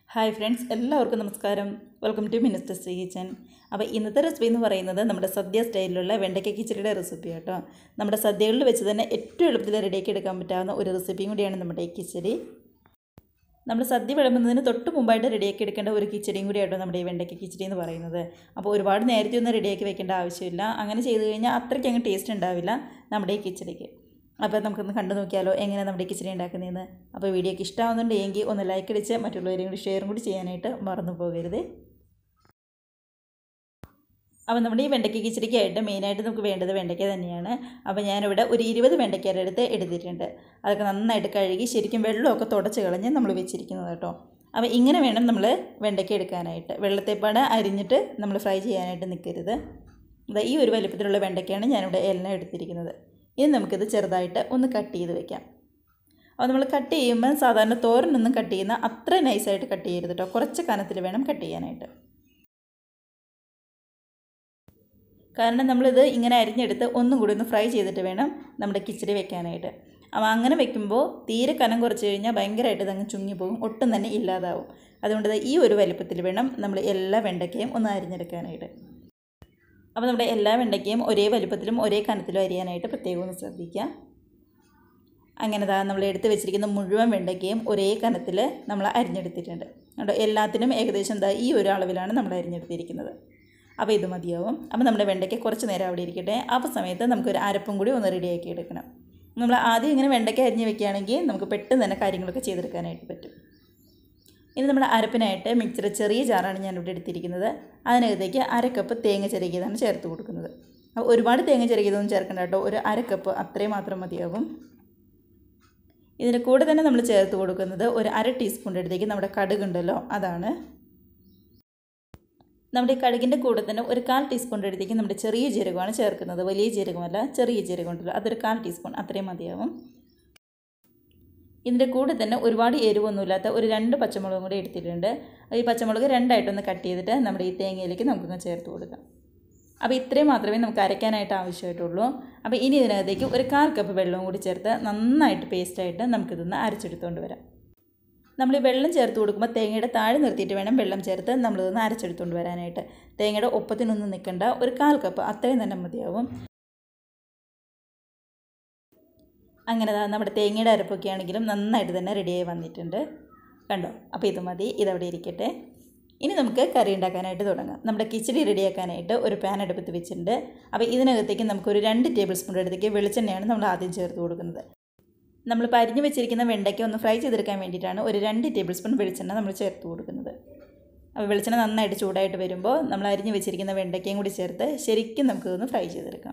hi friends എല്ലാവർക്കും നമസ്കാരം welcome to minister Sree kitchen അപ്പോൾ ഇന്നത്തെ റെസിപ്പി എന്ന് പറയുന്നത് നമ്മുടെ സദ്യ സ്റ്റൈലിലുള്ള വെണ്ടയ്ക്ക കിച്ചടിയുടെ റെസിപ്പി കേട്ടോ നമ്മുടെ സദ്യകളിൽ വെച്ച് തന്നെ ഏറ്റവും എളുപ്പത്തിൽ റെഡിയാക്കി എടുക്കാൻ പറ്റാവുന്ന ഒരു റെസിപ്പിയും കൂടിയാണ് നമ്മുടെ ഈ കിച്ചടി നമ്മൾ സദ്യ വിളമ്പുന്നതിന് തൊട്ട് മുമ്പായിട്ട് റെഡിയാക്കി എടുക്കേണ്ട ഒരു കിച്ചടിയും കൂടിയാട്ടോ നമ്മുടെ ഈ വെണ്ടയ്ക്ക കിച്ചടി എന്ന് പറയുന്നത് അപ്പോൾ ഒരുപാട് നേരത്തെ ഒന്നും റെഡിയാക്കി വെക്കേണ്ട ആവശ്യമില്ല അങ്ങനെ ചെയ്ത് കഴിഞ്ഞാൽ അത്രയ്ക്ക് അങ്ങ് ടേസ്റ്റ് ഉണ്ടാവില്ല നമ്മുടെ ഈ കിച്ചടിക്ക് അപ്പോൾ നമുക്കൊന്ന് കണ്ടു നോക്കിയാലോ എങ്ങനെ നമ്മുടെ കിച്ചടി ഉണ്ടാക്കുന്നതെന്ന് അപ്പോൾ വീഡിയോക്ക് ഇഷ്ടമാവുന്നുണ്ടെങ്കിൽ ഒന്ന് ലൈക്ക് അടിച്ച് മറ്റുള്ളവരെയും കൂടി ഷെയറും കൂടി ചെയ്യാനായിട്ട് മറന്നു പോകരുത് അപ്പോൾ നമ്മുടെ ഈ വെണ്ടയ്ക്ക കിച്ചടിക്കായിട്ട് മെയിനായിട്ട് നമുക്ക് വേണ്ടത് വെണ്ടയ്ക്ക തന്നെയാണ് അപ്പോൾ ഞാനിവിടെ ഒരു ഇരുപത് വെണ്ടയ്ക്കയുടെ അടുത്ത് എടുത്തിട്ടുണ്ട് അതൊക്കെ നന്നായിട്ട് കഴുകി ശരിക്കും വെള്ളമൊക്കെ തുടച്ച് കളഞ്ഞ് നമ്മൾ വെച്ചിരിക്കുന്നത് കേട്ടോ അപ്പോൾ ഇങ്ങനെ വേണം നമ്മൾ വെണ്ടയ്ക്ക എടുക്കാനായിട്ട് വെള്ളത്തെപ്പാട് അരിഞ്ഞിട്ട് നമ്മൾ ഫ്രൈ ചെയ്യാനായിട്ട് നിൽക്കരുത് അതാ ഈ ഒരു വലിപ്പത്തിലുള്ള വെണ്ടയ്ക്കയാണ് ഞാനിവിടെ എല്ലാം എടുത്തിരിക്കുന്നത് ഇനി നമുക്കിത് ചെറുതായിട്ട് ഒന്ന് കട്ട് ചെയ്ത് വെക്കാം അപ്പോൾ നമ്മൾ കട്ട് ചെയ്യുമ്പോൾ സാധാരണ തോരനൊന്നും കട്ട് ചെയ്യുന്ന അത്ര നൈസായിട്ട് കട്ട് ചെയ്യരുത് കേട്ടോ കുറച്ച് കനത്തിൽ വേണം കട്ട് ചെയ്യാനായിട്ട് കാരണം നമ്മളിത് ഇങ്ങനെ അരിഞ്ഞെടുത്ത് ഒന്നും കൂടി ഒന്ന് ഫ്രൈ ചെയ്തിട്ട് വേണം നമ്മുടെ കിച്ചടി വെക്കാനായിട്ട് അപ്പോൾ അങ്ങനെ വെക്കുമ്പോൾ തീരെ കനം കുറച്ച് കഴിഞ്ഞാൽ ഭയങ്കരമായിട്ട് ഇതങ്ങ് ചുങ്ങിപ്പോകും ഒട്ടും തന്നെ ഇല്ലാതാവും അതുകൊണ്ട് ഈ ഒരു വലിപ്പത്തിൽ വേണം നമ്മൾ എല്ലാ വെണ്ടയ്ക്കയും ഒന്ന് അരിഞ്ഞെടുക്കാനായിട്ട് അപ്പോൾ നമ്മുടെ എല്ലാ വെണ്ടയ്ക്കയും ഒരേ വലിപ്പത്തിലും ഒരേ കനത്തിലും അരിയാനായിട്ട് പ്രത്യേകം ഒന്ന് ശ്രദ്ധിക്കുക അങ്ങനെ ദാ നമ്മൾ എടുത്ത് വെച്ചിരിക്കുന്ന മുഴുവൻ വെണ്ടയ്ക്കയും ഒരേ കനത്തിൽ നമ്മൾ അരിഞ്ഞെടുത്തിട്ടുണ്ട് കേട്ടോ എല്ലാത്തിനും ഏകദേശം ദാ ഈ ഒരു അളവിലാണ് നമ്മൾ അരിഞ്ഞെടുത്തിരിക്കുന്നത് അപ്പോൾ ഇത് മതിയാവും അപ്പോൾ നമ്മുടെ വെണ്ടയ്ക്ക കുറച്ച് നേരം അവിടെ ഇരിക്കട്ടെ അപ്പോൾ സമയത്ത് നമുക്കൊരു അരപ്പും കൂടി ഒന്ന് റെഡിയാക്കി എടുക്കണം നമ്മൾ ആദ്യം ഇങ്ങനെ വെണ്ടയ്ക്ക അരിഞ്ഞ് വെക്കുകയാണെങ്കിൽ നമുക്ക് പെട്ടെന്ന് തന്നെ കാര്യങ്ങളൊക്കെ ചെയ്തെടുക്കാനായിട്ട് പറ്റും ഇനി നമ്മുടെ അരപ്പിനായിട്ട് മിക്സർ ചെറിയ ജാറാണ് ഞാനിവിടെ എടുത്തിരിക്കുന്നത് അതിനകത്തേക്ക് അര കപ്പ് തേങ്ങ ചിരകിയതാണ് ചേർത്ത് കൊടുക്കുന്നത് അപ്പോൾ ഒരുപാട് തേങ്ങ ചിരകിയതൊന്നും ചേർക്കണ്ട കേട്ടോ ഒരു അര കപ്പ് അത്രയും മാത്രം മതിയാകും ഇതിൻ്റെ കൂടെ തന്നെ നമ്മൾ ചേർത്ത് കൊടുക്കുന്നത് ഒരു അര ടീസ്പൂണിൻ്റെ അടുത്തേക്ക് നമ്മുടെ കടുകുണ്ടല്ലോ അതാണ് നമ്മുടെ ഈ കടുകിൻ്റെ കൂടെ തന്നെ ഒരു കാൽ ടീസ്പൂണിൻ്റെ അടുത്തേക്ക് നമ്മുടെ ചെറിയ ജീരകമാണ് ചേർക്കുന്നത് വലിയ ജീരകമല്ല ചെറിയ ജീരകം ഉണ്ടല്ലോ അതൊരു കാൽ ടീസ്പൂൺ അത്രയും മതിയാവും ഇതിൻ്റെ കൂടെ തന്നെ ഒരുപാട് എരിവൊന്നുമില്ലാത്ത ഒരു രണ്ട് പച്ചമുളകും കൂടി എടുത്തിട്ടുണ്ട് ഈ പച്ചമുളക് രണ്ടായിട്ടൊന്ന് കട്ട് ചെയ്തിട്ട് നമ്മുടെ ഈ തേങ്ങയിലേക്ക് നമുക്കൊന്ന് ചേർത്ത് കൊടുക്കാം അപ്പോൾ ഇത്രയും മാത്രമേ നമുക്ക് അരയ്ക്കാനായിട്ട് ആവശ്യമായിട്ടുള്ളൂ അപ്പോൾ ഇനി ഇതിനകത്തേക്ക് ഒരു കാൽ കപ്പ് വെള്ളവും കൂടി ചേർത്ത് നന്നായിട്ട് പേസ്റ്റായിട്ട് നമുക്കിതൊന്ന് അരച്ചെടുത്തുകൊണ്ട് വരാം നമ്മൾ ഈ വെള്ളം ചേർത്ത് കൊടുക്കുമ്പോൾ തേങ്ങയുടെ താഴെ നിർത്തിയിട്ട് വേണം വെള്ളം ചേർത്ത് നമ്മളിതൊന്ന് അരച്ചെടുത്തുകൊണ്ട് വരാനായിട്ട് തേങ്ങയുടെ ഒപ്പത്തിനൊന്നും നിൽക്കേണ്ട ഒരു കാൽ കപ്പ് അത്രയും തന്നെ മതിയാവും അങ്ങനെ നമ്മുടെ തേങ്ങയുടെ അരപ്പൊക്കെ ആണെങ്കിലും നന്നായിട്ട് തന്നെ റെഡിയായി വന്നിട്ടുണ്ട് കണ്ടോ അപ്പോൾ ഇത് മതി ഇതവിടെ ഇരിക്കട്ടെ ഇനി നമുക്ക് കറി ഉണ്ടാക്കാനായിട്ട് തുടങ്ങാം നമ്മുടെ കിച്ചടി റെഡിയാക്കാനായിട്ട് ഒരു പാൻ അടുപ്പത്ത് വെച്ചിട്ടുണ്ട് അപ്പോൾ ഇതിനകത്തേക്ക് നമുക്കൊരു രണ്ട് ടേബിൾ സ്പൂൺ അടുത്തേക്ക് വെളിച്ചെണ്ണയാണ് നമ്മൾ ആദ്യം ചേർത്ത് കൊടുക്കുന്നത് നമ്മൾ പരിഞ്ഞ് വെച്ചിരിക്കുന്ന വെണ്ടയ്ക്ക ഒന്ന് ഫ്രൈ ചെയ്തെടുക്കാൻ വേണ്ടിയിട്ടാണ് ഒരു രണ്ട് ടേബിൾ സ്പൂൺ വെളിച്ചെണ്ണ നമ്മൾ ചേർത്ത് കൊടുക്കുന്നത് അപ്പോൾ വെളിച്ചെണ്ണ നന്നായിട്ട് ചൂടായിട്ട് വരുമ്പോൾ നമ്മൾ അരിഞ്ഞ് വെച്ചിരിക്കുന്ന വെണ്ടയ്ക്കയും കൂടി ചേർത്ത് ശരിക്കും നമുക്കിതൊന്ന് ഫ്രൈ ചെയ്തെടുക്കാം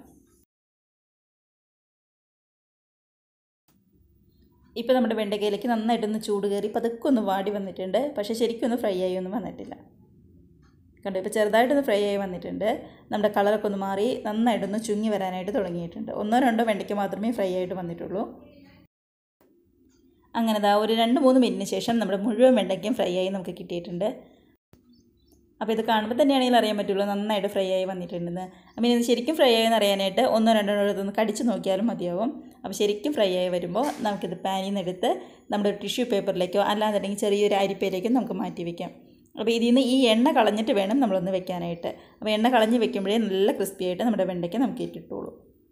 ഇപ്പോൾ നമ്മുടെ വെണ്ടയ്ക്കയിലേക്ക് നന്നായിട്ടൊന്ന് ചൂട് കയറി പതുക്കെ ഒന്ന് വാടി വന്നിട്ടുണ്ട് പക്ഷേ ശരിക്കും ഒന്ന് ഫ്രൈ ആയി ഒന്നും വന്നിട്ടില്ല കണ്ടോ ഇപ്പോൾ ചെറുതായിട്ടൊന്ന് ഫ്രൈ ആയി വന്നിട്ടുണ്ട് നമ്മുടെ കളറൊക്കെ ഒന്ന് മാറി നന്നായിട്ടൊന്ന് ചുങ്ങി വരാനായിട്ട് തുടങ്ങിയിട്ടുണ്ട് ഒന്നോ രണ്ടോ വെണ്ടയ്ക്ക മാത്രമേ ഫ്രൈ ആയിട്ട് വന്നിട്ടുള്ളൂ അങ്ങനെ ദാ ഒരു രണ്ട് മൂന്ന് മിനിറ്റിന് ശേഷം നമ്മുടെ മുഴുവൻ വെണ്ടയ്ക്കയും ഫ്രൈ ആയി നമുക്ക് കിട്ടിയിട്ടുണ്ട് അപ്പോൾ ഇത് കാണുമ്പോൾ തന്നെയാണെങ്കിൽ അറിയാൻ പറ്റുള്ളൂ നന്നായിട്ട് ഫ്രൈ ആയി വന്നിട്ടുണ്ടെന്ന് അപ്പം ഇത് ശരിക്കും ഫ്രൈ ആയി എന്ന് അറിയാനായിട്ട് ഒന്നോ രണ്ടോ ഇതൊന്ന് കടിച്ച് നോക്കിയാലും മതിയാവും അപ്പോൾ ശരിക്കും ഫ്രൈ ആയി വരുമ്പോൾ നമുക്കിത് പാനിൽ നിന്ന് എടുത്ത് നമ്മുടെ ടിഷ്യൂ പേപ്പറിലേക്കോ അല്ലാന്നുണ്ടെങ്കിൽ ചെറിയൊരു അരിപ്പയിലേക്കോ നമുക്ക് മാറ്റി വയ്ക്കാം അപ്പോൾ ഇതിൽ നിന്ന് ഈ എണ്ണ കളഞ്ഞിട്ട് വേണം നമ്മളൊന്ന് വെക്കാനായിട്ട് അപ്പോൾ എണ്ണ കളഞ്ഞ് വെക്കുമ്പോഴേ നല്ല ക്രിസ്പി ആയിട്ട് നമ്മുടെ വെണ്ടയ്ക്ക് നമുക്ക് ഇട്ടിട്ടുള്ളൂ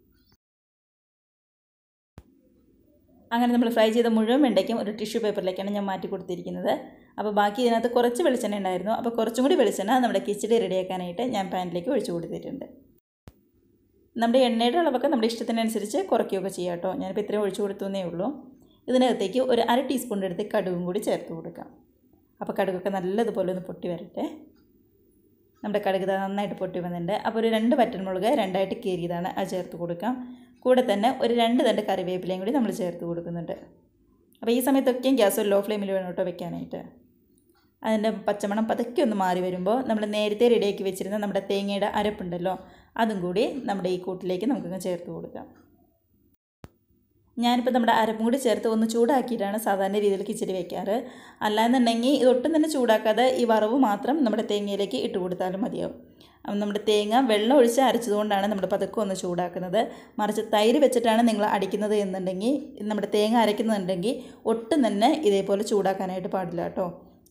അങ്ങനെ നമ്മൾ ഫ്രൈ ചെയ്ത മുഴുവൻ വെണ്ടയ്ക്കും ഒരു ടിഷ്യൂ പേപ്പറിലേക്കാണ് ഞാൻ മാറ്റി കൊടുത്തിരിക്കുന്നത് അപ്പോൾ ബാക്കി ഇതിനകത്ത് കുറച്ച് വെളിച്ചെണ്ണ ഉണ്ടായിരുന്നു അപ്പോൾ കുറച്ചും കൂടി വെളിച്ചെണ്ണ നമ്മുടെ കിച്ചടി റെഡിയാക്കാനായിട്ട് ഞാൻ പാനിലേക്ക് ഒഴിച്ചു കൊടുത്തിട്ടുണ്ട് നമ്മുടെ എണ്ണയുടെ അളവൊക്കെ നമ്മുടെ ഇഷ്ടത്തിനനുസരിച്ച് കുറയ്ക്കുകയൊക്കെ ചെയ്യാം കേട്ടോ ഞാനിപ്പോൾ ഇത്രയും ഒഴിച്ചു കൊടുത്തേ ഉള്ളൂ ഇതിനകത്തേക്ക് ഒരു അര ടീസ്പൂണിൻ്റെ അടുത്ത് കടുകും കൂടി ചേർത്ത് കൊടുക്കാം അപ്പോൾ കടുകൊക്കെ നല്ലതുപോലെ ഒന്ന് പൊട്ടി വരട്ടെ നമ്മുടെ കടുക് നന്നായിട്ട് പൊട്ടി വന്നിട്ടുണ്ട് അപ്പോൾ ഒരു രണ്ട് പറ്റൻമുളക് രണ്ടായിട്ട് കീറിയതാണ് അത് ചേർത്ത് കൊടുക്കാം കൂടെ തന്നെ ഒരു രണ്ട് തണ്ട് കറിവേപ്പിലയും കൂടി നമ്മൾ ചേർത്ത് കൊടുക്കുന്നുണ്ട് അപ്പോൾ ഈ സമയത്തൊക്കെയും ഗ്യാസ് ഒരു ലോ ഫ്ലെയിമിൽ വേണം കേട്ടോ വെക്കാനായിട്ട് അതിൻ്റെ പച്ചമണം പതുക്കെ ഒന്ന് മാറി വരുമ്പോൾ നമ്മൾ നേരത്തെ റെഡിയാക്കി വെച്ചിരുന്ന നമ്മുടെ തേങ്ങയുടെ അരപ്പുണ്ടല്ലോ അതും കൂടി നമ്മുടെ ഈ കൂട്ടിലേക്ക് നമുക്കങ്ങ് ചേർത്ത് കൊടുക്കാം ഞാനിപ്പോൾ നമ്മുടെ അരപ്പും കൂടി ചേർത്ത് ഒന്ന് ചൂടാക്കിയിട്ടാണ് സാധാരണ രീതിയിൽ കിച്ചടി വെക്കാറ് അല്ലാന്നുണ്ടെങ്കിൽ ഇതൊട്ടും തന്നെ ചൂടാക്കാതെ ഈ വറവ് മാത്രം നമ്മുടെ തേങ്ങയിലേക്ക് ഇട്ട് കൊടുത്താലും മതിയാവും അപ്പം നമ്മുടെ തേങ്ങ വെള്ളം ഒഴിച്ച് അരച്ചതുകൊണ്ടാണ് നമ്മുടെ പതുക്കെ ഒന്ന് ചൂടാക്കുന്നത് മറിച്ച് തൈര് വെച്ചിട്ടാണ് നിങ്ങൾ അടിക്കുന്നത് എന്നുണ്ടെങ്കിൽ നമ്മുടെ തേങ്ങ അരയ്ക്കുന്നുണ്ടെങ്കിൽ ഒട്ടും തന്നെ ഇതേപോലെ ചൂടാക്കാനായിട്ട് പാടില്ല കേട്ടോ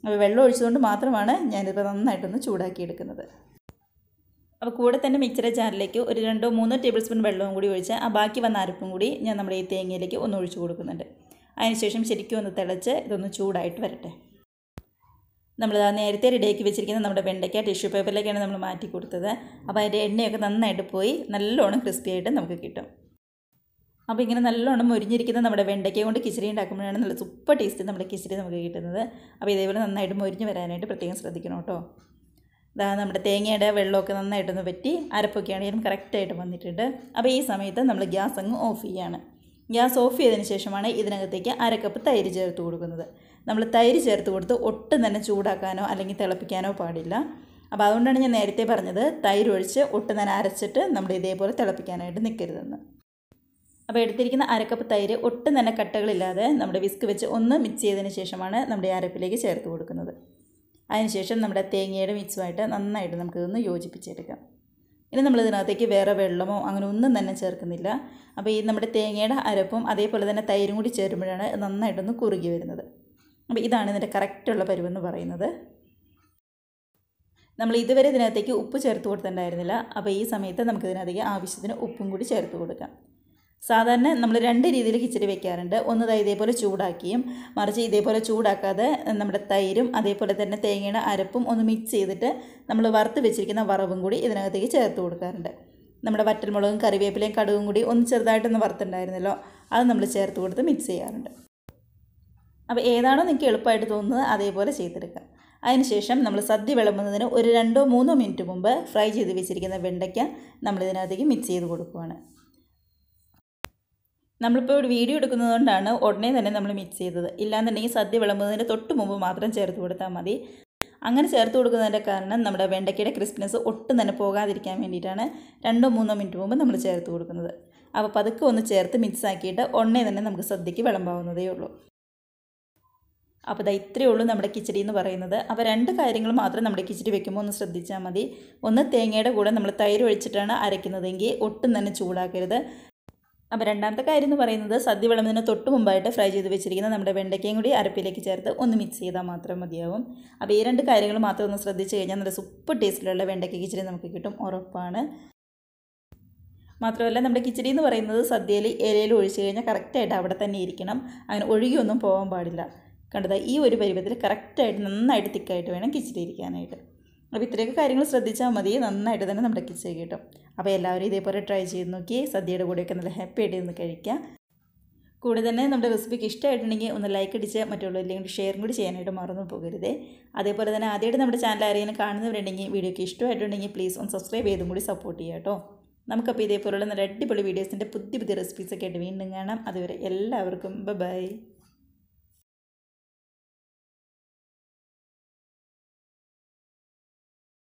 അപ്പോൾ വെള്ളം ഒഴിച്ചുകൊണ്ട് മാത്രമാണ് ഞാനിപ്പോൾ നന്നായിട്ടൊന്ന് ചൂടാക്കി എടുക്കുന്നത് അപ്പോൾ കൂടെ തന്നെ മിക്സറെ ജാറിലേക്ക് ഒരു രണ്ടോ മൂന്നോ ടേബിൾ സ്പൂൺ വെള്ളവും കൂടി ഒഴിച്ച് ആ ബാക്കി വന്ന അരപ്പും കൂടി ഞാൻ നമ്മുടെ ഈ തേങ്ങയിലേക്ക് ഒന്ന് ഒഴിച്ചു കൊടുക്കുന്നുണ്ട് അതിനുശേഷം ശരിക്കും ഒന്ന് തിളച്ച് ഇതൊന്ന് ചൂടായിട്ട് വരട്ടെ നമ്മൾ നേരത്തെ റെഡിയാക്കി വെച്ചിരിക്കുന്ന നമ്മുടെ വെണ്ടയ്ക്ക ടിഷ്യൂ പേപ്പറിലേക്കാണ് നമ്മൾ മാറ്റി കൊടുത്തത് അപ്പോൾ അതിൻ്റെ എണ്ണയൊക്കെ നന്നായിട്ട് പോയി നല്ലോണം ക്രിസ്പി ആയിട്ട് നമുക്ക് കിട്ടും അപ്പോൾ ഇങ്ങനെ നല്ലോണം മൊരിഞ്ഞിരിക്കുന്ന നമ്മുടെ വെണ്ടയ്ക്ക കൊണ്ട് കിച്ചടി ഉണ്ടാക്കുമ്പോഴാണ് നല്ല സൂപ്പർ ടേസ്റ്റ് നമ്മുടെ കിച്ചടി നമുക്ക് കിട്ടുന്നത് അപ്പോൾ ഇതേപോലെ നന്നായിട്ട് മൊരിഞ്ഞ് വരാനായിട്ട് പ്രത്യേകം ശ്രദ്ധിക്കണം കേട്ടോ ഇതാ നമ്മുടെ തേങ്ങയുടെ വെള്ളമൊക്കെ നന്നായിട്ടൊന്ന് പറ്റി അരപ്പൊക്കെ ആണെങ്കിലും കറക്റ്റായിട്ട് വന്നിട്ടുണ്ട് അപ്പോൾ ഈ സമയത്ത് നമ്മൾ ഗ്യാസ് അങ്ങ് ഓഫ് ചെയ്യാണ് ഗ്യാസ് ഓഫ് ചെയ്തതിന് ശേഷമാണ് ഇതിനകത്തേക്ക് അരക്കപ്പ് തൈര് ചേർത്ത് കൊടുക്കുന്നത് നമ്മൾ തൈര് ചേർത്ത് കൊടുത്ത് ഒട്ടും തന്നെ ചൂടാക്കാനോ അല്ലെങ്കിൽ തിളപ്പിക്കാനോ പാടില്ല അപ്പോൾ അതുകൊണ്ടാണ് ഞാൻ നേരത്തെ പറഞ്ഞത് തൈര് ഒഴിച്ച് ഒട്ടും തന്നെ അരച്ചിട്ട് നമ്മൾ ഇതേപോലെ തിളപ്പിക്കാനായിട്ട് നിൽക്കരുതെന്ന് അപ്പോൾ എടുത്തിരിക്കുന്ന അരക്കപ്പ് തൈര് ഒട്ടും തന്നെ കട്ടകളില്ലാതെ നമ്മുടെ വിസ്ക് വെച്ച് ഒന്ന് മിക്സ് ചെയ്തതിന് ശേഷമാണ് നമ്മുടെ ഈ അരപ്പിലേക്ക് ചേർത്ത് കൊടുക്കുന്നത് അതിനുശേഷം നമ്മുടെ തേങ്ങയുടെ മിക്സുമായിട്ട് നന്നായിട്ട് നമുക്കിതൊന്ന് യോജിപ്പിച്ചെടുക്കാം ഇനി നമ്മൾ ഇതിനകത്തേക്ക് വേറെ വെള്ളമോ അങ്ങനെ ഒന്നും തന്നെ ചേർക്കുന്നില്ല അപ്പോൾ ഈ നമ്മുടെ തേങ്ങയുടെ അരപ്പും അതേപോലെ തന്നെ തൈരും കൂടി ചേരുമ്പോഴാണ് നന്നായിട്ടൊന്ന് കുറുകി വരുന്നത് അപ്പോൾ ഇതാണ് ഇതിൻ്റെ കറക്റ്റുള്ള പരുവെന്ന് പറയുന്നത് നമ്മൾ ഇതുവരെ ഇതിനകത്തേക്ക് ഉപ്പ് ചേർത്ത് കൊടുത്തിട്ടുണ്ടായിരുന്നില്ല അപ്പോൾ ഈ സമയത്ത് നമുക്ക് ഇതിനകത്തേക്ക് ആവശ്യത്തിന് ഉപ്പും കൂടി ചേർത്ത് കൊടുക്കാം സാധാരണ നമ്മൾ രണ്ട് രീതിയിൽ കിച്ചടി വെക്കാറുണ്ട് ഒന്ന് ദാ ഇതേപോലെ ചൂടാക്കിയും മറിച്ച് ഇതേപോലെ ചൂടാക്കാതെ നമ്മുടെ തൈരും അതേപോലെ തന്നെ തേങ്ങയുടെ അരപ്പും ഒന്ന് മിക്സ് ചെയ്തിട്ട് നമ്മൾ വറുത്ത് വെച്ചിരിക്കുന്ന വറവും കൂടി ഇതിനകത്തേക്ക് ചേർത്ത് കൊടുക്കാറുണ്ട് നമ്മുടെ വറ്റൽമുളകും കറിവേപ്പിലയും കടുകും കൂടി ഒന്ന് ചെറുതായിട്ടൊന്ന് വറുത്തുണ്ടായിരുന്നല്ലോ അത് നമ്മൾ ചേർത്ത് കൊടുത്ത് മിക്സ് ചെയ്യാറുണ്ട് അപ്പോൾ ഏതാണോ നിങ്ങൾക്ക് എളുപ്പമായിട്ട് തോന്നുന്നത് അതേപോലെ ചെയ്തെടുക്കുക അതിനുശേഷം നമ്മൾ സദ്യ വിളമ്പുന്നതിന് ഒരു രണ്ടോ മൂന്നോ മിനിറ്റ് മുമ്പ് ഫ്രൈ ചെയ്ത് വെച്ചിരിക്കുന്ന വെണ്ടയ്ക്ക നമ്മൾ ഇതിനകത്തേക്ക് മിക്സ് ചെയ്ത് കൊടുക്കുകയാണ് നമ്മളിപ്പോൾ ഒരു വീഡിയോ എടുക്കുന്നതുകൊണ്ടാണ് ഉടനെ തന്നെ നമ്മൾ മിക്സ് ചെയ്തത് ഇല്ലാന്നുണ്ടെങ്കിൽ സദ്യ വിളമ്പുന്നതിന് തൊട്ട് മുമ്പ് മാത്രം ചേർത്ത് കൊടുത്താൽ മതി അങ്ങനെ ചേർത്ത് കൊടുക്കുന്നതിൻ്റെ കാരണം നമ്മുടെ വെണ്ടയ്ക്കയുടെ ക്രിസ്പിനെസ് ഒട്ടും തന്നെ പോകാതിരിക്കാൻ വേണ്ടിയിട്ടാണ് രണ്ടോ മൂന്നോ മിനിറ്റ് മുമ്പ് നമ്മൾ ചേർത്ത് കൊടുക്കുന്നത് അപ്പോൾ പതുക്കെ ഒന്ന് ചേർത്ത് മിക്സ് ആക്കിയിട്ട് ഉടനെ തന്നെ നമുക്ക് സദ്യക്ക് വിളമ്പാവുന്നതേ ഉള്ളൂ അപ്പോൾ ഇതാ ഇത്രയേ ഉള്ളൂ നമ്മുടെ കിച്ചടി എന്ന് പറയുന്നത് അപ്പോൾ രണ്ട് കാര്യങ്ങൾ മാത്രം നമ്മുടെ കിച്ചടി വെക്കുമ്പോൾ ഒന്ന് ശ്രദ്ധിച്ചാൽ മതി ഒന്ന് തേങ്ങയുടെ കൂടെ നമ്മൾ തൈര് ഒഴിച്ചിട്ടാണ് അരയ്ക്കുന്നതെങ്കിൽ ഒട്ടും തന്നെ ചൂടാക്കരുത് അപ്പോൾ രണ്ടാമത്തെ കാര്യം എന്ന് പറയുന്നത് സദ്യ വിളമ്പുന്നതിന് തൊട്ട് മുമ്പായിട്ട് ഫ്രൈ ചെയ്ത് വെച്ചിരിക്കുന്ന നമ്മുടെ വെണ്ടയ്ക്കയും കൂടി അരപ്പിലേക്ക് ചേർത്ത് ഒന്ന് മിക്സ് ചെയ്താൽ മാത്രം മതിയാവും അപ്പോൾ ഈ രണ്ട് കാര്യങ്ങൾ മാത്രം ഒന്ന് ശ്രദ്ധിച്ച് കഴിഞ്ഞാൽ നല്ല സൂപ്പർ ടേസ്റ്റിലുള്ള വെണ്ടയ്ക്ക കിച്ചടി നമുക്ക് കിട്ടും ഉറപ്പാണ് മാത്രമല്ല നമ്മുടെ കിച്ചടി എന്ന് പറയുന്നത് സദ്യയിൽ ഇലയിൽ ഒഴിച്ച് കഴിഞ്ഞാൽ കറക്റ്റായിട്ട് അവിടെ തന്നെ ഇരിക്കണം അങ്ങനെ ഒഴുകിയൊന്നും പോകാൻ പാടില്ല കണ്ടത് ഈ ഒരു പരുവത്തിൽ കറക്റ്റായിട്ട് നന്നായിട്ട് തിക്കായിട്ട് വേണം കിച്ചടി ഇരിക്കാനായിട്ട് അപ്പോൾ ഇത്രയൊക്കെ കാര്യങ്ങൾ ശ്രദ്ധിച്ചാൽ മതി നന്നായിട്ട് തന്നെ നമ്മുടെ കിച്ചടി കിട്ടും അപ്പോൾ എല്ലാവരും ഇതേപോലെ ട്രൈ ചെയ്ത് നോക്കി സദ്യയുടെ കൂടെയൊക്കെ നല്ല ഹാപ്പി ആയിട്ട് ഇരുന്ന് കഴിക്കുക കൂടെ തന്നെ നമ്മുടെ റെസിപ്പിക്ക് ഇഷ്ടമായിട്ടുണ്ടെങ്കിൽ ഒന്ന് ലൈക്ക് അടിച്ച് മറ്റുള്ളവരിലേക്ക് ഷെയറും കൂടി ചെയ്യാനായിട്ട് മറന്നു പോകരുതേ അതേപോലെ തന്നെ ആദ്യമായിട്ട് നമ്മുടെ ചാനൽ ആരെങ്കിലും കാണുന്നവരുണ്ടെങ്കിൽ വീഡിയോക്ക് ഇഷ്ടമായിട്ടുണ്ടെങ്കിൽ പ്ലീസ് ഒന്ന് സബ്സ്ക്രൈബ് ചെയ്തും കൂടി സപ്പോർട്ട് ചെയ്യാം കേട്ടോ നമുക്കപ്പോൾ ഇതേപോലുള്ള നല്ല അടിപൊളി വീഡിയോസിൻ്റെ പുതിയ പുതിയ റെസിപ്പീസൊക്കെ ആയിട്ട് വീണ്ടും കാണാം അതുവരെ എല്ലാവർക്കും ബൈ